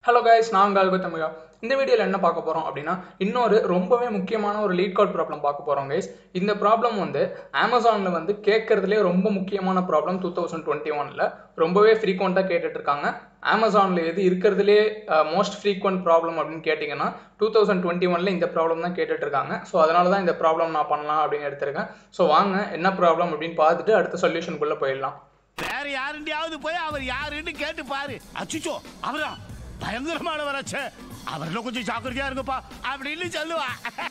Hello guys நான் உங்கள் தமிழா இந்த வீடியோவில் என்ன பார்க்க போகிறோம் அப்படின்னா இன்னொரு ரொம்பவே முக்கியமான ஒரு லீட் கார்ட் ப்ராப்ளம் பார்க்க போகிறோம் கைஸ் இந்த ப்ராப்ளம் வந்து அமேசானில் வந்து கேட்கறதுலே ரொம்ப முக்கியமான ப்ராப்ளம் டூ தௌசண்ட் டுவெண்ட்டி ஒனில் ரொம்பவே ஃப்ரீக்வெண்ட்டாக கேட்டுட்ருக்காங்க அமேசானில் எது இருக்கிறதுலே மோஸ்ட் ஃப்ரீக்வெண்ட் ப்ராப்ளம் அப்படின்னு கேட்டிங்கன்னா டூ தௌசண்ட் டுவெண்ட்டி ஒனில் இந்த ப்ராப்ளம் தான் கேட்டுட்ருக்காங்க ஸோ அதனால தான் இந்த ப்ராப்ளம் நான் பண்ணலாம் அப்படின்னு எடுத்திருக்கேன் ஸோ வாங்க என்ன ப்ராப்ளம் அப்படின்னு பார்த்துட்டு அடுத்த சொல்யூஷனுக்குள்ளே போயிடலாம் வேற யாருண்டியாவது போய் அவர் யாருன்னு கேட்டு பாரு அச்சுச்சோ அவரா பயங்கரமானவராச்சே அவர்ல கொஞ்சம் ஜாக்கிரதையா இருங்கப்பா அப்படின்னு சொல்லுவா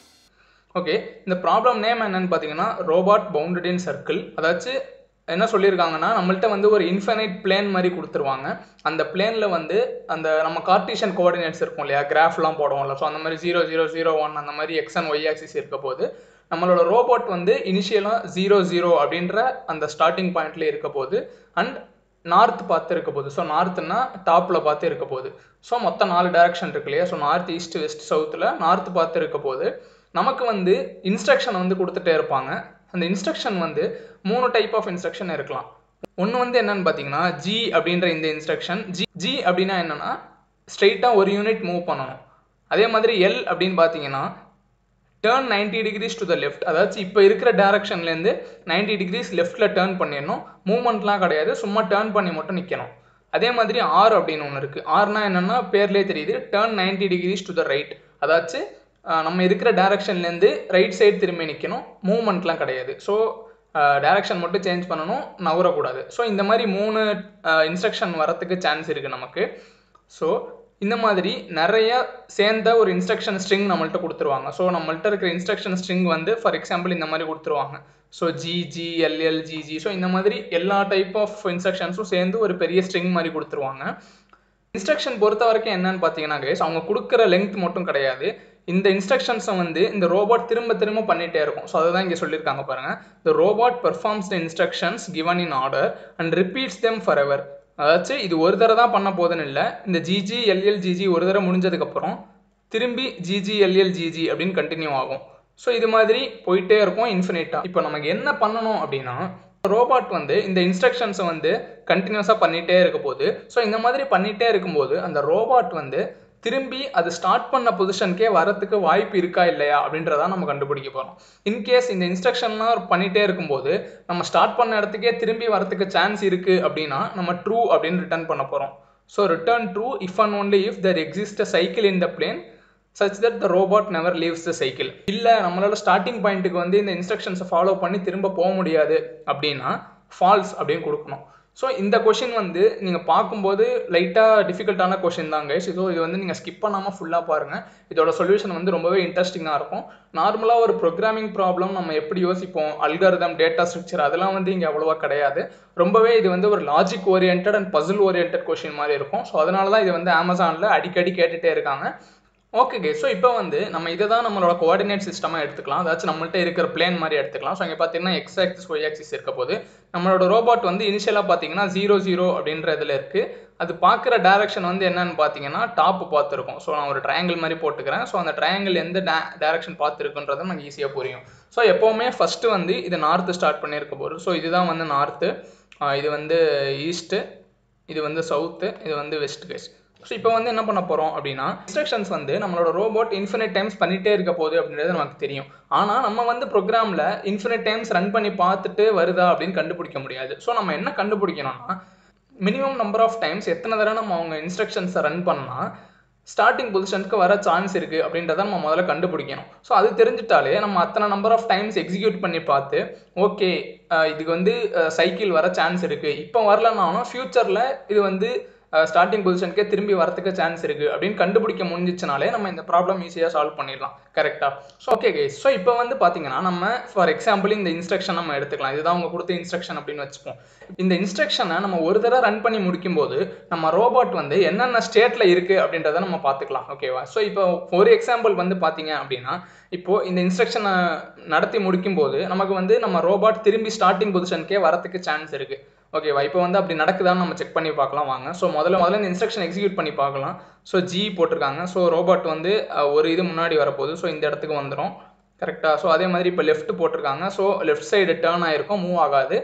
ஓகே இந்த ப்ராப்ளம் நேம் என்னன்னு பார்த்தீங்கன்னா ரோபாட் பவுண்டட் இன் சர்க்கிள் அதாச்சும் என்ன சொல்லியிருக்காங்கன்னா நம்மள்ட்ட வந்து ஒரு இன்ஃபைனைட் பிளேன் மாதிரி கொடுத்துருவாங்க அந்த பிளேனில் வந்து அந்த நம்ம கார்டீஷியன் கோஆர்டினேட்ஸ் இருக்கும் இல்லையா கிராஃப்லாம் போடுவோம்ல ஸோ அந்த மாதிரி ஜீரோ ஜீரோ ஜீரோ ஒன் அந்த மாதிரி எக்ஸ் அண்ட் ஒய் ஆக்சிஸ் இருக்க போது நம்மளோட ரோபோட் வந்து இனிஷியலாக ஜீரோ ஜீரோ அப்படின்ற அந்த ஸ்டார்டிங் பாயிண்ட்ல இருக்க போது அண்ட் நார்த் பார்த்து இருக்க போகுது ஸோ நார்த்துனா டாப்பில் பார்த்து இருக்க போகுது ஸோ மொத்தம் நாலு டைரக்ஷன் இருக்கு இல்லையா ஸோ நார்த் ஈஸ்ட் வெஸ்ட் சவுத்தில் நார்த் பார்த்து இருக்க போது நமக்கு வந்து இன்ஸ்ட்ரக்ஷன் வந்து கொடுத்துட்டே இருப்பாங்க அந்த இன்ஸ்ட்ரக்ஷன் வந்து மூணு டைப் ஆஃப் இன்ஸ்ட்ரக்ஷன் இருக்கலாம் ஒன்று வந்து என்னன்னு பார்த்தீங்கன்னா ஜி அப்படின்ற இந்த இன்ஸ்ட்ரக்ஷன் ஜி ஜி அப்படின்னா என்னன்னா ஸ்ட்ரெயிட்டாக ஒரு யூனிட் மூவ் பண்ணணும் அதே மாதிரி எல் அப்படின்னு பார்த்தீங்கன்னா turn ninety degrees to the left அதாச்சும் இப்போ இருக்கிற டேரக்ஷன்லேருந்து நைன்டி டிகிரிஸ் லெஃப்ட்டில் டேர்ன் பண்ணிடணும் மூவ்மெண்ட்லாம் கிடையாது சும்மா டேர்ன் பண்ணி மட்டும் நிற்கணும் அதே மாதிரி ஆர் அப்படின்னு ஒன்று இருக்குது ஆர்னா என்னென்னா பேர்லேயே தெரியுது turn ninety degrees to the right அதாச்சும் அஹ், நம்ம இருக்கிற டேரக்ஷன்லேருந்து ரைட் சைடு திரும்பி நிற்கணும் மூவ்மெண்ட்லாம் கிடையாது ஸோ டேரக்ஷன் மட்டும் சேஞ்ச் பண்ணணும் நவரக்கூடாது ஸோ இந்த மாதிரி மூணு இன்ஸ்ட்ரக்ஷன் வரத்துக்கு சான்ஸ் இருக்குது நமக்கு ஸோ இந்த மாதிரி நிறைய சேர்ந்த ஒரு இன்ஸ்ட்ரக்ஷன் ஸ்ட்ரிங் நம்மள்ட்ட கொடுத்துருவாங்க ஸோ நம்மள்ட்ட இருக்கிற இன்ஸ்ட்ரக்ஷன் ஸ்ட்ரிங் வந்து ஃபார் எக்ஸாம்பிள் இந்த மாதிரி கொடுத்துருவாங்க so G G LL GG so இந்த மாதிரி எல்லா டைப் ஆஃப் இன்ஸ்ட்ரக்ஷன்ஸும் சேர்ந்து ஒரு பெரிய ஸ்ட்ரிங் மாதிரி கொடுத்துருவாங்க இன்ஸ்ட்ரக்ஷன் பொறுத்த வரைக்கும் என்னன்னு பார்த்தீங்கன்னா கைஸ் அவங்க கொடுக்குற லெங்க் மட்டும் கிடையாது இந்த இன்ஸ்ட்ரக்ஷன்ஸை வந்து இந்த ரோபாட் திரும்ப திரும்ப பண்ணிட்டே இருக்கும் ஸோ அதை தான் இங்கே சொல்லியிருக்காங்க பாருங்க the robot performs the instructions given in order and repeats them forever அதாச்சும் இது ஒரு தடவை தான் பண்ண போதுன்னு இல்லை இந்த ஜிஜி எல்எல் ஜிஜி ஒரு தடவை முடிஞ்சதுக்கப்புறம் திரும்பி ஜிஜி எல்எல் ஜிஜி அப்படின்னு கண்டினியூ ஆகும் ஸோ இது மாதிரி போயிட்டே இருக்கும் இன்ஃபினிட்டாக இப்போ நமக்கு என்ன பண்ணணும் அப்படின்னா ரோபாட் வந்து இந்த இன்ஸ்ட்ரக்ஷன்ஸை வந்து கண்டினியூஸாக பண்ணிகிட்டே இருக்க போது ஸோ இந்த மாதிரி பண்ணிகிட்டே இருக்கும்போது அந்த ரோபாட் வந்து திரும்பி அது ஸ்டார்ட் பண்ண பொசிஷனுக்கே வரத்துக்கு வாய்ப்பு இருக்கா இல்லையா அப்படின்றத நம்ம கண்டுபிடிக்க போகிறோம் இன்கேஸ் இந்த இன்ஸ்ட்ரக்ஷன்லாம் பண்ணிகிட்டே இருக்கும்போது நம்ம ஸ்டார்ட் பண்ண இடத்துக்கே திரும்பி வரத்துக்கு சான்ஸ் இருக்குது அப்படின்னா நம்ம ட்ரூ அப்படின்னு ரிட்டர்ன் பண்ண போகிறோம் so return true if and only if there exist a cycle in the plane such that the robot never leaves the cycle இல்லை நம்மளால ஸ்டார்டிங் பாயிண்ட்டுக்கு வந்து இந்த இன்ஸ்ட்ரக்ஷன்ஸை ஃபாலோ பண்ணி திரும்ப போக முடியாது அப்படின்னா ஃபால்ஸ் அப்படின்னு கொடுக்கணும் ஸோ இந்த கொஷின் வந்து நீங்கள் பார்க்கும்போது லைட்டாக டிஃபிகல்ட்டான கொஷின் தான் கைஸ் இதோ இது வந்து நீங்கள் ஸ்கிப் பண்ணாமல் ஃபுல்லாக பாருங்கள் இதோட சொல்யூஷன் வந்து ரொம்பவே இன்ட்ரெஸ்டிங்காக இருக்கும் நார்மலாக ஒரு ப்ரோக்ராமிங் ப்ராப்ளம் நம்ம எப்படி யோசிப்போம் அல்காரிதம் டேட்டா ஸ்ட்ரக்சர் அதெல்லாம் வந்து இங்கே அவ்வளோவா கிடையாது ரொம்பவே இது வந்து ஒரு logic orient and puzzle orient question மாதிரி இருக்கும் ஸோ அதனால தான் இது வந்து அமேசானில் அடிக்கடி கேட்டுகிட்டே இருக்காங்க ஓகே கே ஸோ இப்போ வந்து நம்ம இதை தான் நம்மளோட கோஆர்டினேட் சிஸ்டமாக எடுத்துக்கலாம் அதாச்சும் நம்மள்ட்ட இருக்கிற பிளேன் மாதிரி எடுத்துக்கலாம் ஸோ இங்கே பார்த்தீங்கன்னா எக்ஸ் ஆக்சிஸ் ஒய் ஆக்சிஸ் இருக்க போது நம்மளோட ரோபாட் வந்து இனிஷியலாக பார்த்தீங்கன்னா ஜீரோ ஜீரோ அப்படின்ற இதில் இருக்குது அது பார்க்குற டைரக்ஷன் வந்து என்னன்னு பார்த்தீங்கன்னா டாப் பார்த்துருக்கோம் ஸோ நான் ஒரு ட்ரையாங்கிள் மாதிரி போட்டுக்கிறேன் ஸோ அந்த ட்ரையாங்கிள் எந்த டைரக்ஷன் பார்த்துருக்குன்றது நமக்கு ஈஸியாக புரியும் ஸோ எப்போவுமே ஃபஸ்ட்டு வந்து இது நார்த்து ஸ்டார்ட் பண்ணியிருக்க போது ஸோ இதுதான் வந்து நார்த்து இது வந்து ஈஸ்ட்டு இது வந்து சவுத்து இது வந்து வெஸ்ட் கேஸ் ஸோ இப்போ வந்து என்ன பண்ண போகிறோம் அப்படின்னா இன்ஸ்ட்ரக்ஷன்ஸ் வந்து நம்மளோட ரோபோட் இன்ஃபினிட் டைம்ஸ் பண்ணிட்டே இருக்க போகுது அப்படின்றது நமக்கு தெரியும் ஆனால் நம்ம வந்து ப்ரோக்ராமில் இன்ஃபினிட் டைம்ஸ் ரன் பண்ணி பார்த்துட்டு வருதா அப்படின்னு கண்டுபிடிக்க முடியாது ஸோ நம்ம என்ன கண்டுபிடிக்கணும்னா மினிமம் நம்பர் ஆஃப் டைம்ஸ் எத்தனை தடவை நம்ம அவங்க இன்ஸ்ட்ரக்ஷன்ஸை ரன் பண்ணால் ஸ்டார்டிங் பொசிஷனுக்கு வர சான்ஸ் இருக்குது அப்படின்றத நம்ம முதல்ல கண்டுபிடிக்கணும் ஸோ அது தெரிஞ்சிட்டாலே நம்ம அத்தனை நம்பர் ஆஃப் டைம்ஸ் எக்ஸிக்யூட் பண்ணி பார்த்து ஓகே இதுக்கு வந்து சைக்கிள் வர சான்ஸ் இருக்குது இப்போ வரலனாலும் ஃப்யூச்சரில் இது வந்து ஸ்டார்டிங் பொசிஷனுக்கே திரும்பி வரத்துக்கு சான்ஸ் இருக்குது அப்படின்னு கண்டுபிடிக்க முடிஞ்சிச்சுனாலே நம்ம இந்த ப்ராப்ளம் ஈஸியாக சால்வ் பண்ணிடலாம் கரெக்டாக ஸோ ஓகே கைஸ் ஸோ இப்போ வந்து பார்த்தீங்கன்னா நம்ம ஃபார் எக்ஸாம்பிள் இந்த இன்ஸ்ட்ரக்ஷன் நம்ம எடுத்துக்கலாம் இதுதான் அவங்க கொடுத்த இன்ஸ்ட்ரக்ஷன் அப்படின்னு வச்சுப்போம் இந்த இன்ஸ்ட்ரக்ஷனை நம்ம ஒரு தடவை ரன் பண்ணி முடிக்கும் போது நம்ம ரோபோட் வந்து என்னென்ன ஸ்டேட்டில் இருக்குது அப்படின்றத நம்ம பார்த்துக்கலாம் ஓகேவா ஸோ இப்போ ஒரு எக்ஸாம்பிள் வந்து பார்த்தீங்க அப்படின்னா இப்போ இந்த இன்ஸ்ட்ரக்ஷனை நடத்தி முடிக்கும் போது நமக்கு வந்து நம்ம ரோபாட் திரும்பி ஸ்டார்டிங் பொசிஷனுக்கே வரத்துக்கு சான்ஸ் இருக்கு ஓகேவா இப்போ வந்து அப்படி நடக்குதான்னு நம்ம செக் பண்ணி பார்க்கலாம் வாங்க ஸோ முதல்ல முதல்ல இந்த இன்ஸ்ட்ரக்ஷன் எக்ஸிக்யூட் பண்ணி பார்க்கலாம் ஸோ ஜி போட்டிருக்காங்க ஸோ ரோபாட் வந்து அஹ், ஒரு இது முன்னாடி வரப்போகுது ஸோ இந்த இடத்துக்கு வந்துடும் கரெக்டாக ஸோ அதே மாதிரி இப்போ லெஃப்ட் போட்டிருக்காங்க ஸோ லெஃப்ட் சைடு டேர்ன் ஆயிருக்கும் மூவ் ஆகாது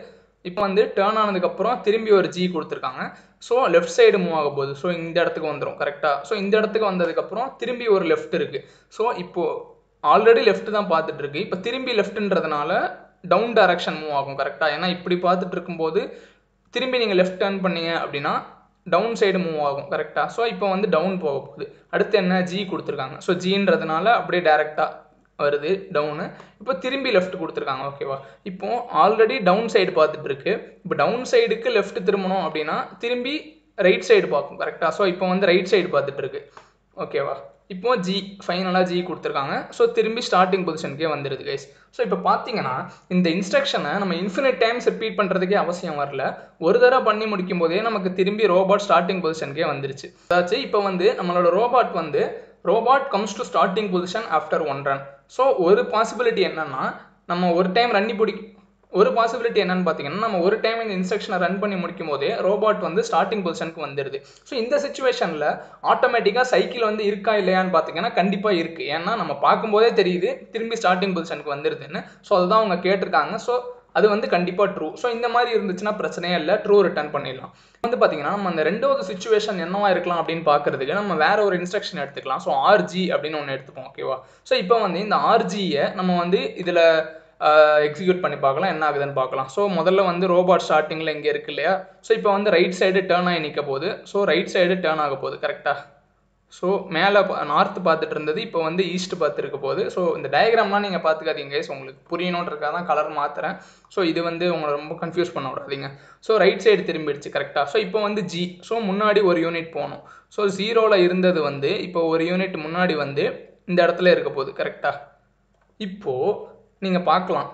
இப்போ வந்து டேர்ன் ஆனதுக்கப்புறம் திரும்பி ஒரு ஜி கொடுத்துருக்காங்க ஸோ லெஃப்ட் சைடு மூவ் ஆக போகுது ஸோ இந்த இடத்துக்கு வந்துடும் கரெக்டாக ஸோ இந்த இடத்துக்கு வந்ததுக்கப்புறம் திரும்பி ஒரு லெஃப்ட் இருக்குது ஸோ இப்போது ஆல்ரெடி லெஃப்ட் தான் பார்த்துட்டு இருக்கு இப்போ திரும்பி லெஃப்ட்ன்றதுனால டவுன் டைரக்ஷன் மூவ் ஆகும் கரெக்டாக ஏன்னா இப்படி பார்த்துட்டு இருக்கும்போது திரும்பி நீங்கள் லெஃப்ட் டர்ன் பண்ணீங்க அப்படின்னா டவுன் சைடு மூவ் ஆகும் கரெக்டாக ஸோ இப்போ வந்து டவுன் போக போகுது அடுத்து என்ன ஜி கொடுத்துருக்காங்க ஸோ ஜின்றதுனால அப்படியே டேரெக்டாக வருது டவுனு இப்போ திரும்பி லெஃப்ட் கொடுத்துருக்காங்க ஓகேவா இப்போ ஆல்ரெடி டவுன் சைடு பார்த்துட்டு இருக்கு இப்போ டவுன் சைடுக்கு லெஃப்ட் திரும்பணும் அப்படின்னா திரும்பி ரைட் சைடு பார்க்கும் கரெக்டாக ஸோ இப்போ வந்து ரைட் சைடு பார்த்துட்டு இருக்கு ஓகேவா இப்போ ஜி ஃபைனலாக ஜி கொடுத்துருக்காங்க ஸோ திரும்பி ஸ்டார்டிங் பொசிஷனுக்கே வந்துடுது கைஸ் ஸோ இப்போ பார்த்தீங்கன்னா இந்த இன்ஸ்ட்ரக்ஷனை நம்ம இன்ஃபினிட் டைம்ஸ் ரிப்பீட் பண்ணுறதுக்கே அவசியம் வரல ஒரு தடவை பண்ணி முடிக்கும் போதே நமக்கு திரும்பி ரோபாட் ஸ்டார்டிங் பொசிஷனுக்கே வந்துருச்சு அதாச்சு இப்போ வந்து நம்மளோட ரோபாட் வந்து robot comes to starting position after one run so ஒரு பாசிபிலிட்டி என்னன்னா நம்ம ஒரு டைம் ரன்னி பிடி ஒரு பாசிபிலிட்டி என்னன்னு பார்த்தீங்கன்னா நம்ம ஒரு டைம் இந்த இன்ஸ்ட்ரக்ஷனை ரன் பண்ணி முடிக்கும் போதே ரோபாட் வந்து ஸ்டார்டிங் பொசிஷனுக்கு வந்துடுது ஸோ இந்த சுச்சுவேஷனில் ஆட்டோமேட்டிக்காக சைக்கிள் வந்து இருக்கா இல்லையான்னு பார்த்தீங்கன்னா கண்டிப்பாக இருக்குது ஏன்னா நம்ம பார்க்கும்போதே தெரியுது திரும்பி ஸ்டார்டிங் பொசிஷனுக்கு வந்துடுதுன்னு ஸோ அதுதான் அவங்க கேட்டிருக்காங்க ஸோ அது வந்து கண்டிப்பாக ட்ரூ ஸோ இந்த மாதிரி இருந்துச்சுன்னா பிரச்சனையே இல்லை ட்ரூ ரிட்டர்ன் பண்ணிடலாம் வந்து பார்த்தீங்கன்னா நம்ம அந்த ரெண்டாவது சுச்சுவேஷன் என்னவா இருக்கலாம் அப்படின்னு பார்க்கறதுக்கு நம்ம வேற ஒரு இன்ஸ்ட்ரக்ஷன் எடுத்துக்கலாம் ஸோ ஆர்ஜி அப்படின்னு ஒன்று எடுத்துப்போம் ஓகேவா ஸோ இப்போ வந்து இந்த ஆர்ஜியை நம்ம வந்து இதில் எக்ஸிக்யூட் பண்ணி பார்க்கலாம் என்ன ஆகுதுன்னு பார்க்கலாம் ஸோ முதல்ல வந்து ரோபாட் ஸ்டார்டிங்கில் இங்கே இருக்கு இல்லையா ஸோ இப்போ வந்து ரைட் சைடு டேர்ன் ஆகி நிற்க போகுது ஸோ ரைட் சைடு டேர்ன் ஆக போகுது கரெக்டாக ஸோ மேலே நார்த் பார்த்துட்டு இருந்தது இப்போ வந்து ஈஸ்ட் பார்த்துருக்க போகுது ஸோ இந்த டயக்ராம்லாம் நீங்கள் பார்த்துக்காதீங்க guys. உங்களுக்கு புரியணுன்றக்காக தான் கலர் மாற்றுறேன் ஸோ இது வந்து உங்களை ரொம்ப கன்ஃபியூஸ் பண்ண விடாதீங்க ஸோ ரைட் சைடு திரும்பிடுச்சு கரெக்டாக ஸோ இப்போ வந்து ஜி ஸோ முன்னாடி ஒரு யூனிட் போகணும் ஸோ ஜீரோவில் இருந்தது வந்து இப்போ ஒரு யூனிட் முன்னாடி வந்து இந்த இடத்துல இருக்க போகுது கரெக்டாக இப்போது நீங்கள் பார்க்கலாம்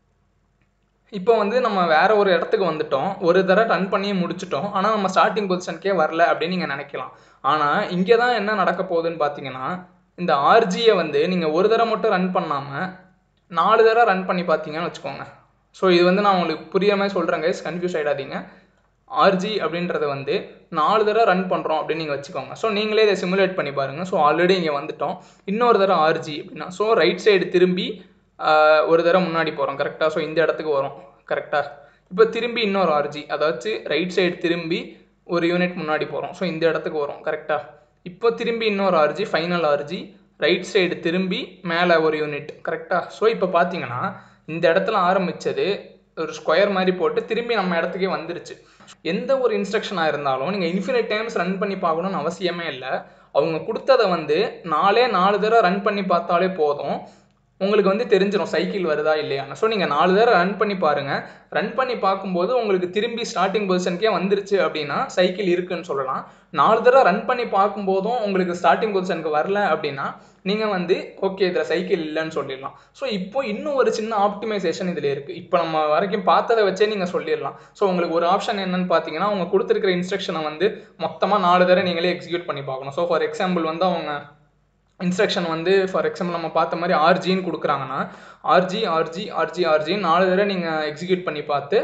இப்போ வந்து நம்ம வேற ஒரு இடத்துக்கு வந்துட்டோம் ஒரு தடவை ரன் பண்ணியே முடிச்சிட்டோம் ஆனால் நம்ம ஸ்டார்டிங் பொசிஷனுக்கே வரல அப்படின்னு நீங்கள் நினைக்கலாம் ஆனால் இங்கே தான் என்ன நடக்க போகுதுன்னு பார்த்தீங்கன்னா இந்த ஆர்ஜியை வந்து நீங்கள் ஒரு தடவை மட்டும் ரன் பண்ணாமல் நாலு தடவை ரன் பண்ணி பார்த்தீங்கன்னு வச்சுக்கோங்க ஸோ இது வந்து நான் உங்களுக்கு புரியுற மாதிரி சொல்கிறேன் கைஸ் கன்ஃபியூஸ் ஆகிடாதீங்க ஆர்ஜி அப்படின்றத வந்து நாலு தடவை ரன் பண்ணுறோம் அப்படின்னு நீங்கள் வச்சுக்கோங்க ஸோ நீங்களே இதை சிமுலேட் பண்ணி பாருங்கள் ஸோ ஆல்ரெடி இங்கே வந்துட்டோம் இன்னொரு தடவை ஆர்ஜி அப்படின்னா ஸோ ரைட் சைடு திரும்பி ஆஹ், ஒரு தடவை முன்னாடி போகிறோம் கரெக்டாக ஸோ இந்த இடத்துக்கு வரும் கரெக்டாக இப்போ திரும்பி இன்னொரு ஆர்ஜி அதாச்சு ரைட் சைடு திரும்பி ஒரு யூனிட் முன்னாடி போகிறோம் ஸோ இந்த இடத்துக்கு வரும் கரெக்டாக இப்போ திரும்பி இன்னொரு ஆர்ஜி ஃபைனல் ஆர்ஜி ரைட் சைடு திரும்பி மேலே ஒரு யூனிட் கரெக்டாக ஸோ இப்போ பார்த்தீங்கன்னா இந்த இடத்துல ஆரம்பிச்சது ஒரு ஸ்கொயர் மாதிரி போட்டு திரும்பி நம்ம இடத்துக்கே வந்துருச்சு எந்த ஒரு இன்ஸ்ட்ரக்ஷனாக இருந்தாலும் நீங்கள் இன்ஃபினிட் டைம்ஸ் ரன் பண்ணி பார்க்கணும்னு அவசியமே இல்லை அவங்க கொடுத்ததை வந்து நாலே நாலு தடவை ரன் பண்ணி பார்த்தாலே போதும் உங்களுக்கு வந்து தெரிஞ்சிடும் சைக்கிள் வருதா இல்லையான்னு ஸோ நீங்கள் நாலு தடவை ரன் பண்ணி பாருங்கள் ரன் பண்ணி பார்க்கும்போது உங்களுக்கு திரும்பி ஸ்டார்டிங் பொசிஷனுக்கே வந்துருச்சு அப்படின்னா சைக்கிள் இருக்குன்னு சொல்லலாம் நாலு தடவை ரன் பண்ணி பார்க்கும்போதும் உங்களுக்கு ஸ்டார்டிங் பொசிஷனுக்கு வரல அப்படின்னா நீங்கள் வந்து ஓகே இதில் சைக்கிள் இல்லைன்னு சொல்லிடலாம் ஸோ இப்போ இன்னும் ஒரு சின்ன ஆப்டிமைசேஷன் இதில் இருக்குது இப்போ நம்ம வரைக்கும் பார்த்ததை வச்சே நீங்கள் சொல்லிடலாம் ஸோ உங்களுக்கு ஒரு ஆப்ஷன் என்னன்னு பார்த்தீங்கன்னா அவங்க கொடுத்துருக்கிற இன்ஸ்ட்ரக்ஷனை வந்து மொத்தமாக நாலு தடவை நீங்களே எக்ஸிக்யூட் பண்ணி பார்க்கணும் ஸோ ஃபார் எக்ஸாம்பிள் வந்து அவங்க இன்ஸ்ட்ரக்ஷன் வந்து ஃபார் எக்ஸாம்பிள் நம்ம பார்த்த மாதிரி ஆர்ஜின்னு கொடுக்குறாங்கன்னா ஆர்ஜி ஆர்ஜி ஆர்ஜி ஆர்ஜி நாலு தடவை நீங்கள் எக்ஸிக்யூட் பண்ணி பார்த்து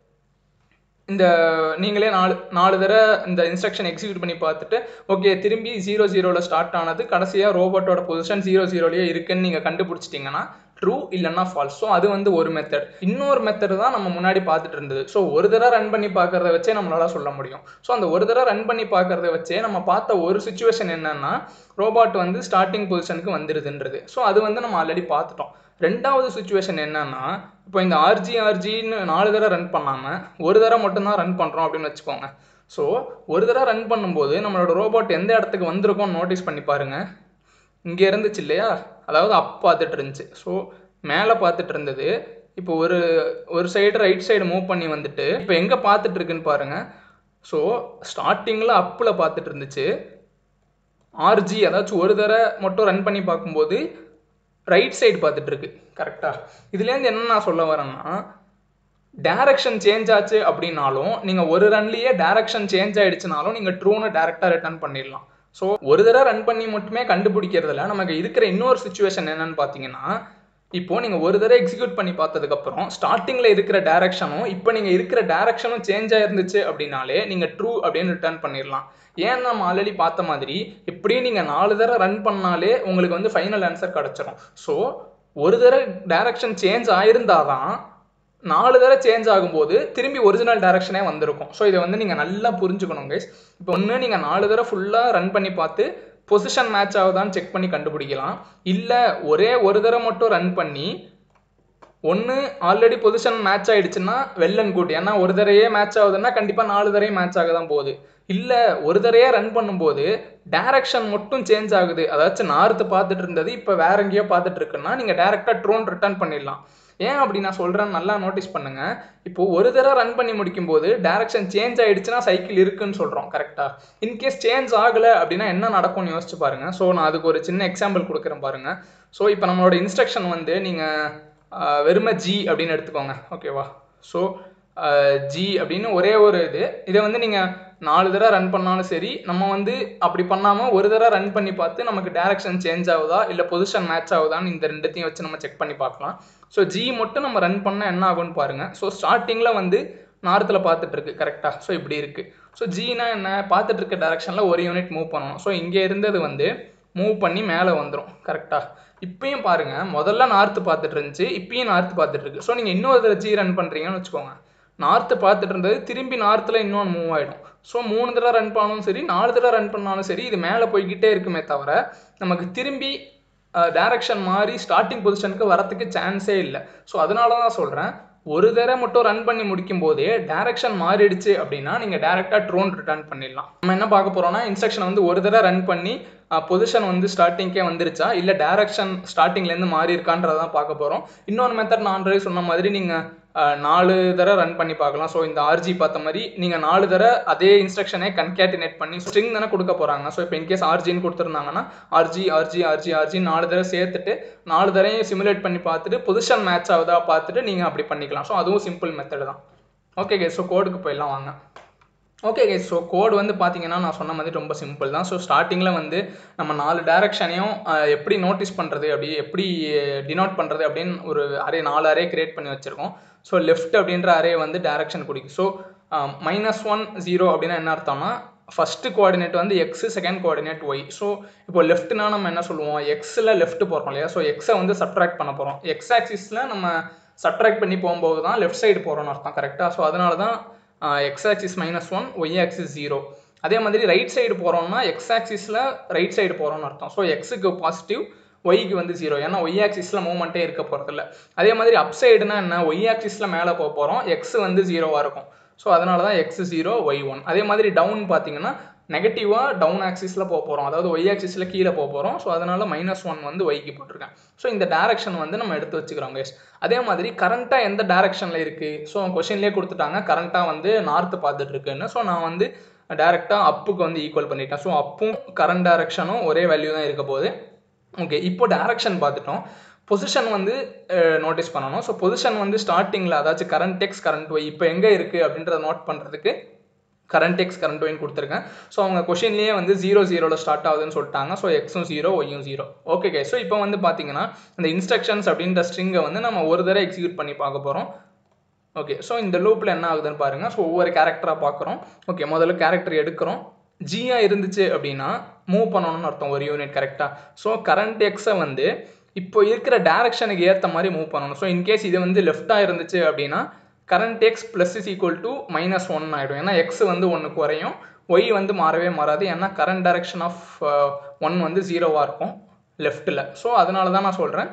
இந்த நீங்களே நாலு நாலு தடவை இந்த இன்ஸ்ட்ரக்ஷன் எக்ஸிக்யூட் பண்ணி பார்த்துட்டு ஓகே திரும்பி ஜீரோ ஜீரோவில் ஸ்டார்ட் ஆனது கடைசியாக ரோபோட்டோட பொசிஷன் ஜீரோ ஜீரோலேயே இருக்குன்னு நீங்கள் கண்டுபிடிச்சிட்டிங்கன்னா ட்ரூ இல்லைன்னா ஃபால்ஸ் ஸோ அது வந்து ஒரு மெத்தட் இன்னொரு மெத்தட் தான் நம்ம முன்னாடி பார்த்துட்டு இருந்தது ஸோ ஒரு தடவை ரன் பண்ணி பார்க்கறத வச்சே நம்மளால சொல்ல முடியும் ஸோ அந்த ஒரு தடவை ரன் பண்ணி பார்க்கறத வச்சே நம்ம பார்த்த ஒரு சுச்சுவேஷன் என்னன்னா ரோபாட் வந்து ஸ்டார்டிங் பொசிஷனுக்கு வந்துருதுன்றது ஸோ அது வந்து நம்ம ஆல்ரெடி பார்த்துட்டோம் ரெண்டாவது சுச்சுவேஷன் என்னன்னா இப்போ இந்த ஆர்ஜி ஆர்ஜின்னு நாலு தடவை ரன் பண்ணாமல் ஒரு தடவை மட்டும்தான் ரன் பண்ணுறோம் அப்படின்னு வச்சுக்கோங்க ஸோ ஒரு தடவை ரன் பண்ணும்போது நம்மளோட ரோபோட் எந்த இடத்துக்கு வந்திருக்கோம்னு நோட்டீஸ் பண்ணி பாருங்க இங்கே இருந்துச்சு இல்லையா அதாவது அப் பார்த்துட்டு இருந்துச்சு ஸோ மேலே பார்த்துட்டு இருந்தது இப்போ ஒரு ஒரு சைடு ரைட் சைடு மூவ் பண்ணி வந்துட்டு இப்போ எங்கே பார்த்துட்டு இருக்குன்னு பாருங்க ஸோ ஸ்டார்டிங்கில் அப்பில் பார்த்துட்டு இருந்துச்சு ஆர்ஜி அதாச்சும் ஒரு தடவை மட்டும் ரன் பண்ணி பார்க்கும்போது ரைட் சைடு பார்த்துட்டு இருக்கு கரெக்டாக இதுலேருந்து என்ன நான் சொல்ல வரேன்னா டைரக்ஷன் சேஞ்ச் ஆச்சு அப்படின்னாலும் நீங்கள் ஒரு ரன்லேயே டைரக்ஷன் சேஞ்ச் ஆயிடுச்சுனாலும் நீங்கள் ட்ரூன்னு டேரெக்டாக ரிட்டர்ன் பண்ணிடலாம் ஸோ ஒரு தடவை ரன் பண்ணி மட்டுமே கண்டுபிடிக்கிறதுல நமக்கு இருக்கிற இன்னொரு சுச்சுவேஷன் என்னன்னு பார்த்தீங்கன்னா இப்போ நீங்கள் ஒரு தடவை எக்ஸிக்யூட் பண்ணி பார்த்ததுக்கப்புறம் ஸ்டார்டிங்கில் இருக்கிற டேரக்ஷனும் இப்போ நீங்கள் இருக்கிற டேரக்ஷனும் சேஞ்ச் ஆயிருந்துச்சு அப்படின்னாலே நீங்கள் ட்ரூ அப்படின்னு ரிட்டர்ன் பண்ணிடலாம் ஏன் நம்ம ஆல்ரெடி பார்த்த மாதிரி இப்படியும் நீங்கள் நாலு தடவை ரன் பண்ணாலே உங்களுக்கு வந்து ஃபைனல் ஆன்சர் கிடச்சிரும் ஸோ ஒரு தடவை டைரக்ஷன் சேஞ்ச் ஆயிருந்தாதான் நாலு தடவை சேஞ்ச் ஆகும்போது திரும்பி ஒரிஜினல் டைரக்ஷனே வந்திருக்கும் ஸோ இதை வந்து நீங்கள் நல்லா புரிஞ்சுக்கணும் கைஸ் இப்போ ஒன்று நீங்கள் நாலு தடவை ஃபுல்லாக ரன் பண்ணி பார்த்து பொசிஷன் மேட்ச் ஆகுதான்னு செக் பண்ணி கண்டுபிடிக்கலாம் இல்லை ஒரே ஒரு தடவை மட்டும் ரன் பண்ணி ஒன்று ஆல்ரெடி பொசிஷன் மேட்ச் ஆயிடுச்சுன்னா வெல் அண்ட் குட் ஏன்னா ஒரு தடவையே மேட்ச் ஆகுதுன்னா கண்டிப்பாக நாலு தடவையும் மேட்ச் ஆக தான் போகுது இல்லை ஒரு தடவையே ரன் பண்ணும்போது டைரக்ஷன் மட்டும் சேஞ்ச் ஆகுது அதாச்சும் நார்த்து பார்த்துட்டு இருந்தது இப்போ வேற எங்கேயோ பார்த்துட்டு இருக்குன்னா நீங்கள் டேரெக்டாக ட்ரோன் ரிட்டர்ன் பண்ணிடலாம் ஏன் அப்படி நான் சொல்கிறேன் நல்லா நோட்டீஸ் பண்ணுங்க இப்போ ஒரு தடவை ரன் பண்ணி முடிக்கும் போது டேரக்ஷன் சேஞ்ச் ஆயிடுச்சுன்னா சைக்கிள் இருக்குன்னு சொல்கிறோம் கரெக்டாக இன்கேஸ் சேஞ்ச் ஆகலை அப்படின்னா என்ன நடக்கும்னு யோசிச்சு பாருங்க ஸோ நான் அதுக்கு ஒரு சின்ன எக்ஸாம்பிள் கொடுக்குறேன் பாருங்க ஸோ இப்போ நம்மளோட இன்ஸ்ட்ரக்ஷன் வந்து நீங்கள் வெறுமை ஜி அப்படின்னு எடுத்துக்கோங்க ஓகேவா ஸோ ஜி அப்படின்னு ஒரே ஒரு இது இதை வந்து நீங்கள் நாலு தடவை ரன் பண்ணாலும் சரி நம்ம வந்து அப்படி பண்ணாமல் ஒரு தடவை ரன் பண்ணி பார்த்து நமக்கு டேரக்ஷன் சேஞ்ச் ஆகுதா இல்லை பொசிஷன் மேட்ச் ஆகுதான்னு இந்த ரெண்டுத்தையும் வச்சு நம்ம செக் பண்ணி பார்க்கலாம் ஸோ ஜி மட்டும் நம்ம ரன் பண்ணால் என்ன ஆகும்னு பாருங்கள் ஸோ ஸ்டார்டிங்கில் வந்து நார்த்தில் பார்த்துட்டு இருக்கு கரெக்டாக ஸோ இப்படி இருக்குது ஸோ ஜினா என்ன பார்த்துட்டு இருக்க டேரக்ஷனில் ஒரு யூனிட் மூவ் பண்ணணும் ஸோ இங்கே இருந்தது வந்து மூவ் பண்ணி மேலே வந்துடும் கரெக்டாக இப்பயும் பாருங்க முதல்ல நார்த்து பார்த்துட்டு இருந்துச்சு இப்பயும் நார்த்து பார்த்துட்டு இருக்கு ஸோ நீங்கள் இன்னொரு தடவை ஜி ரன் பண்ணுறீங்கன்னு வச்சுக்கோங்க நார்த்து பார்த்துட்டு இருந்தது திரும்பி நார்த்தில் இன்னொன்று மூவ் ஆகிடும் ஸோ மூணு தடவை ரன் பண்ணாலும் சரி நாலு தடவை ரன் பண்ணாலும் சரி இது மேலே போய்கிட்டே இருக்குமே தவிர நமக்கு திரும்பி டைரக்ஷன் மாதிரி ஸ்டார்டிங் பொசிஷனுக்கு வரத்துக்கு சான்ஸே இல்லை ஸோ அதனால தான் சொல்கிறேன் ஒரு தடவை மட்டும் ரன் பண்ணி முடிக்கும் போதே டைரக்ஷன் மாறிடுச்சு அப்படின்னா நீங்கள் டேரெக்டாக ட்ரோன் ரிட்டர்ன் பண்ணிடலாம் நம்ம என்ன பார்க்க போகிறோம்னா இன்ஸ்ட்ரக்ஷன் வந்து ஒரு தடவை ரன் பண்ணி பொசிஷன் வந்து ஸ்டார்டிங்கே வந்துருச்சா இல்லை டேரக்ஷன் ஸ்டார்டிங்லேருந்து மாறி இருக்கான்றதை தான் பார்க்க போகிறோம் இன்னொரு மெத்தட் நான் ஆல்ரெடி சொன்ன மாதிரி நீங்கள் நாலு தடவை ரன் பண்ணி பார்க்கலாம் ஸோ இந்த ஆர்ஜி பார்த்த மாதிரி நீங்கள் நாலு தடவை அதே இன்ஸ்ட்ரக்ஷனே கன்கேட்டினேட் பண்ணி ஸ்ட்ரிங் தானே கொடுக்க போகிறாங்க ஸோ இப்போ இன்கேஸ் ஆர்ஜின்னு கொடுத்துருந்தாங்கன்னா ஆர்ஜி ஆர்ஜி ஆர்ஜி ஆர்ஜி நாலு தடவை சேர்த்துட்டு நாலு தடவையும் சிமுலேட் பண்ணி பார்த்துட்டு பொசிஷன் மேட்ச் ஆகுதா பார்த்துட்டு நீங்கள் அப்படி பண்ணிக்கலாம் ஸோ அதுவும் சிம்பிள் மெத்தட் தான் ஓகே கே ஸோ கோடுக்கு போயிடலாம் வாங்க ஓகே கே ஸோ கோட் வந்து பார்த்தீங்கன்னா நான் சொன்ன மாதிரி ரொம்ப சிம்பிள் தான் ஸோ ஸ்டார்டிங்கில் வந்து நம்ம நாலு டேரக்ஷனையும் எப்படி நோட்டீஸ் பண்ணுறது அப்படி எப்படி டினோட் பண்ணுறது அப்படின்னு ஒரு அரே நாலு அரே கிரியேட் பண்ணி வச்சுருக்கோம் ஸோ லெஃப்ட் அப்படின்ற அரே வந்து டேரக்ஷன் குடிக்கும் ஸோ மைனஸ் ஒன் ஜீரோ அப்படின்னா என்ன அர்த்தம்னா ஃபஸ்ட்டு கோஆர்டினேட் வந்து X second coordinate Y so இப்போ லெஃப்ட்னா நம்ம என்ன சொல்லுவோம் எக்ஸில் லெஃப்ட் போகிறோம் இல்லையா ஸோ எக்ஸை வந்து சப்ட்ராக்ட் பண்ண போகிறோம் எக்ஸ் ஆக்சிஸில் நம்ம சப்ட்ராக்ட் பண்ணி போகும்போது தான் லெஃப்ட் சைடு போகிறோம்னு அர்த்தம் கரெக்டாக ஸோ அதனால தான் X axis minus one Y axis zero அதே மாதிரி ரைட் சைடு போகிறோம்னா எக்ஸ் ஆக்சிஸில் ரைட் சைடு போகிறோம்னு அர்த்தம் ஸோ எக்ஸுக்கு பாசிட்டிவ் ஒய்க்கு வந்து ஜீரோ ஏன்னா ஒய் ஆக்சிஸில் மூவ்மெண்ட்டே இருக்க போகிறதில்ல அதே மாதிரி அப் சைடுனா என்ன ஒய் ஆக்சிஸில் மேலே போக போகிறோம் எக்ஸ் வந்து ஜீரோவாக இருக்கும் ஸோ அதனால தான் எக்ஸ் ஜீரோ ஒய் ஒன் அதே மாதிரி டவுன் பார்த்தீங்கன்னா நெகட்டிவாக டவுன் ஆக்சிஸில் போக போகிறோம் அதாவது ஒய் ஆக்சிஸில் கீழே போக போகிறோம் ஸோ அதனால் மைனஸ் ஒன் வந்து ஒய்க்கு போட்டிருக்கேன் ஸோ இந்த டேரக்ஷன் வந்து நம்ம எடுத்து வச்சுக்கிறோம் கைஸ் அதே மாதிரி கரண்ட்டாக எந்த டேரக்ஷனில் இருக்குது ஸோ கொஷின்லேயே கொடுத்துட்டாங்க கரண்ட்டாக வந்து நார்த்து பார்த்துட்டு இருக்குன்னு ஸோ நான் வந்து டேரெக்டாக அப்புக்கு வந்து ஈக்குவல் பண்ணிட்டேன் ஸோ அப்பும் கரண்ட் டேரக்ஷனும் ஒரே வேல்யூ தான் இருக்க போகுது ஓகே இப்போ டேரக்ஷன் பார்த்துட்டோம் பொசிஷன் வந்து நோட்டீஸ் பண்ணணும் ஸோ பொசிஷன் வந்து ஸ்டார்டிங்கில் அதாச்சும் கரண்ட் எக்ஸ் கரண்ட் ஒய் இப்போ எங்கே இருக்குது அப்படின்றத நோட் பண்ணுறதுக்கு கரண்ட் எக்ஸ் கரண்ட் ஒய்னு கொடுத்துருக்கேன் ஸோ அவங்க கொஷின்லேயே வந்து ஜீரோ ஜீரோவில் ஸ்டார்ட் ஆகுதுன்னு சொல்லிட்டாங்க ஸோ எக்ஸும் ஜீரோ ஒய்யும் ஜீரோ ஓகே கே ஸோ இப்போ வந்து பார்த்தீங்கன்னா இந்த இன்ஸ்ட்ரக்ஷன்ஸ் அப்படின்ற ஸ்ட்ரிங்கை வந்து நம்ம ஒரு தடவை எக்ஸிக்யூட் பண்ணி பார்க்க போகிறோம் ஓகே ஸோ இந்த லூப்பில் என்ன ஆகுதுன்னு பாருங்கள் ஸோ ஒவ்வொரு கேரக்டராக பார்க்குறோம் ஓகே முதல்ல கேரக்டர் எடுக்கிறோம் ஜியா இருந்துச்சு அப்படின்னா மூவ் பண்ணணும்னு அர்த்தம் ஒரு யூனிட் கரெக்டாக ஸோ கரண்ட் எக்ஸை வந்து இப்போ இருக்கிற டேரக்ஷனுக்கு ஏற்ற மாதிரி மூவ் பண்ணணும் ஸோ இன்கேஸ் இது வந்து லெஃப்டாக இருந்துச்சு அப்படின்னா current x plus is equal to minus one ஆகிடும் ஏன்னா எக்ஸ் வந்து ஒன்று குறையும் ஒய் வந்து மாறவே மாறாது ஏன்னா கரண்ட் டைரக்ஷன் ஆஃப் ஒன் வந்து ஜீரோவாக இருக்கும் லெஃப்ட்டில் ஸோ அதனால தான் நான் சொல்கிறேன்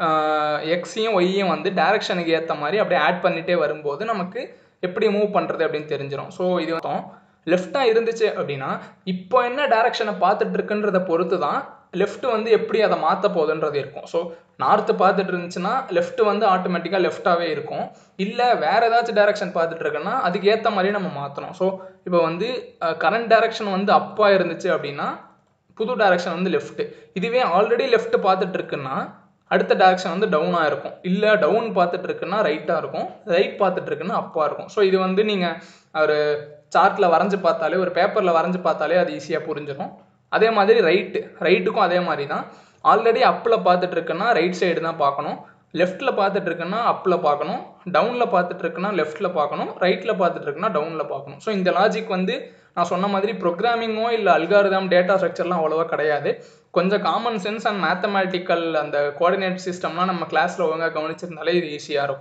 எக்ஸையும் ஒய்யும் வந்து டேரக்ஷனுக்கு ஏற்ற மாதிரி அப்படியே ஆட் பண்ணிகிட்டே வரும்போது நமக்கு எப்படி மூவ் பண்ணுறது அப்படின்னு தெரிஞ்சிடும் ஸோ இது வந்து லெஃப்டாக இருந்துச்சு அப்படின்னா இப்போ என்ன டேரக்ஷனை பார்த்துட்டு இருக்குன்றதை பொறுத்து தான் லெஃப்ட் வந்து எப்படி அதை மாற்ற போகுதுன்றது இருக்கும் ஸோ நார்த்து பார்த்துட்டு இருந்துச்சுன்னா லெஃப்ட் வந்து ஆட்டோமேட்டிக்காக லெஃப்டாகவே இருக்கும் இல்லை வேறு ஏதாச்சும் டேரக்ஷன் பார்த்துட்டு இருக்குன்னா அதுக்கு ஏற்ற மாதிரி நம்ம மாற்றணும் ஸோ இப்போ வந்து கரண்ட் டேரக்ஷன் வந்து அப்பாக இருந்துச்சு அப்படின்னா புது டேரக்ஷன் வந்து லெஃப்ட் இதுவே ஆல்ரெடி லெஃப்ட் பார்த்துட்டு இருக்குன்னா அடுத்த டேரக்ஷன் வந்து டவுனாக இருக்கும் இல்லை டவுன் பார்த்துட்டு இருக்குன்னா ரைட்டாக இருக்கும் ரைட் பார்த்துட்டு இருக்குன்னா அப்பாக இருக்கும் ஸோ இது வந்து நீங்கள் ஒரு சார்ட்டில் வரைஞ்சி பார்த்தாலே ஒரு பேப்பரில் வரைஞ்சி பார்த்தாலே அது ஈஸியாக புரிஞ்சிடும் அதே மாதிரி ரைட்டு ரைட்டுக்கும் அதே மாதிரி தான் ஆல்ரெடி அப்பில் பார்த்துட்டு இருக்குன்னா ரைட் சைடு தான் பார்க்கணும் லெஃப்ட்டில் பார்த்துட்டு இருக்குன்னா அப்பில் பார்க்கணும் டவுனில் பார்த்துட்டு இருக்குன்னா லெஃப்ட்டில் பார்க்கணும் ரைட்டில் பார்த்துட்டு இருக்குன்னா டவுனில் பார்க்கணும் ஸோ இந்த லாஜிக் வந்து நான் சொன்ன மாதிரி ப்ரோக்ராமிங்கோ இல்லை அல்காரிதம் டேட்டா ஸ்ட்ரக்சர்லாம் அவ்வளோவா கிடையாது கொஞ்சம் காமன் சென்ஸ் அண்ட் மேத்தமேட்டிக்கல் அந்த கோஆர்டினேட் சிஸ்டம்லாம் நம்ம கிளாஸில் ஒழுங்காக கவனிச்சிருந்தாலே இது ஈஸியாக இருக்கும்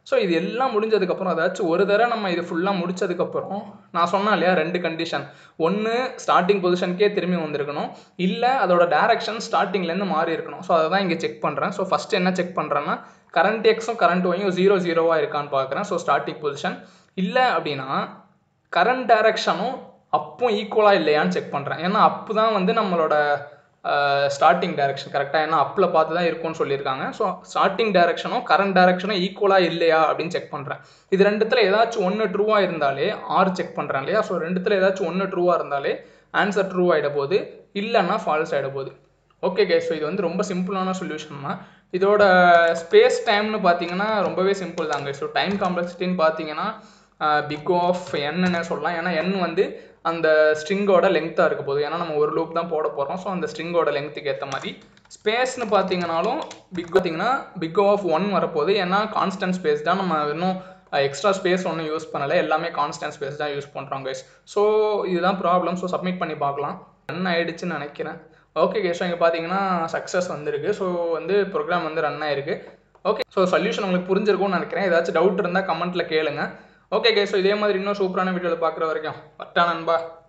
ஸோ இது எல்லாம் முடிஞ்சதுக்கப்புறம் அதாச்சும் ஒரு தடவை நம்ம இது ஃபுல்லாக முடிச்சதுக்கப்புறம் நான் சொன்னேன் இல்லையா ரெண்டு கண்டிஷன் ஒன்று ஸ்டார்டிங் பொசிஷனுக்கே திரும்பி வந்திருக்கணும் இல்லை அதோட டேரக்ஷன் ஸ்டார்டிங்லேருந்து மாறி இருக்கணும் ஸோ அதை தான் இங்கே செக் பண்ணுறேன் ஸோ ஃபஸ்ட்டு என்ன செக் பண்ணுறேன்னா கரண்ட் எக்ஸும் கரண்ட் ஒய்யும் ஜீரோ ஜீரோவாக இருக்கான்னு பார்க்குறேன் ஸோ ஸ்டார்டிங் பொசிஷன் இல்லை அப்படின்னா கரண்ட் டைரக்ஷனும் அப்பும் ஈக்குவலாக இல்லையான்னு செக் பண்ணுறேன் ஏன்னா அப்பு தான் வந்து நம்மளோட ஸ்டார்டிங் டைரக்ஷன் கரெக்டாக ஏன்னா அப்பில் பார்த்து தான் இருக்கும்னு சொல்லியிருக்காங்க ஸோ ஸ்டார்டிங் டைரக்ஷனும் கரண்ட் டைரக்ஷனும் ஈக்குவலாக இல்லையா அப்படின்னு செக் பண்ணுறேன் இது ரெண்டுத்தில் ஏதாச்சும் ஒன்று ட்ரூவாக இருந்தாலே ஆர் செக் பண்ணுறேன் இல்லையா ஸோ ரெண்டுத்தில் ஏதாச்சும் ஒன்று ட்ரூவாக இருந்தாலே ஆன்சர் ட்ரூ ஆகிட போகுது இல்லைன்னா ஃபால்ஸ் ஆகிட போகுது ஓகே கே ஸோ இது வந்து ரொம்ப சிம்பிளான சொல்யூஷன் தான் இதோட ஸ்பேஸ் டைம்னு பார்த்தீங்கன்னா ரொம்பவே சிம்பிள் தாங்க ஸோ டைம் காம்ப்ளெக்சிட்டின்னு பார்த்தீங்கன்னா பிக் ஆஃப் என்னன்னு சொல்லலாம் ஏன்னா என் வந்து அந்த ஸ்ட்ரிங்கோட லெங்க்த்தாக இருக்க போகுது ஏன்னா நம்ம ஒரு லூப் தான் போட போகிறோம் ஸோ அந்த ஸ்ட்ரிங்கோட லெங்க்த்துக்கு ஏற்ற மாதிரி ஸ்பேஸ்னு பார்த்தீங்கனாலும் பிக் பார்த்தீங்கன்னா பிக் ஆஃப் ஒன் வரப்போகுது ஏன்னா கான்ஸ்டன்ட் ஸ்பேஸ் தான் நம்ம இன்னும் எக்ஸ்ட்ரா ஸ்பேஸ் ஒன்றும் யூஸ் பண்ணலை எல்லாமே கான்ஸ்டன்ட் ஸ்பேஸ் தான் யூஸ் பண்ணுறோம் கைஸ் ஸோ இதுதான் ப்ராப்ளம் ஸோ சப்மிட் பண்ணி பார்க்கலாம் ரன் ஆயிடுச்சுன்னு நினைக்கிறேன் ஓகே கேஸ் ஸோ இங்கே பார்த்தீங்கன்னா சக்ஸஸ் வந்திருக்கு ஸோ வந்து ப்ரோக்ராம் வந்து ரன் ஆயிருக்கு ஓகே ஸோ சொல்யூஷன் உங்களுக்கு புரிஞ்சிருக்கும்னு நினைக்கிறேன் ஏதாச்சும் டவுட் இருந்தால் கமெண்ட்டில் கேளுங்க ஓகே கே ஸோ இதே மாதிரி இன்னும் சூப்பரான வீடியோவில் பார்க்குற வரைக்கும் வட்டா நண்பா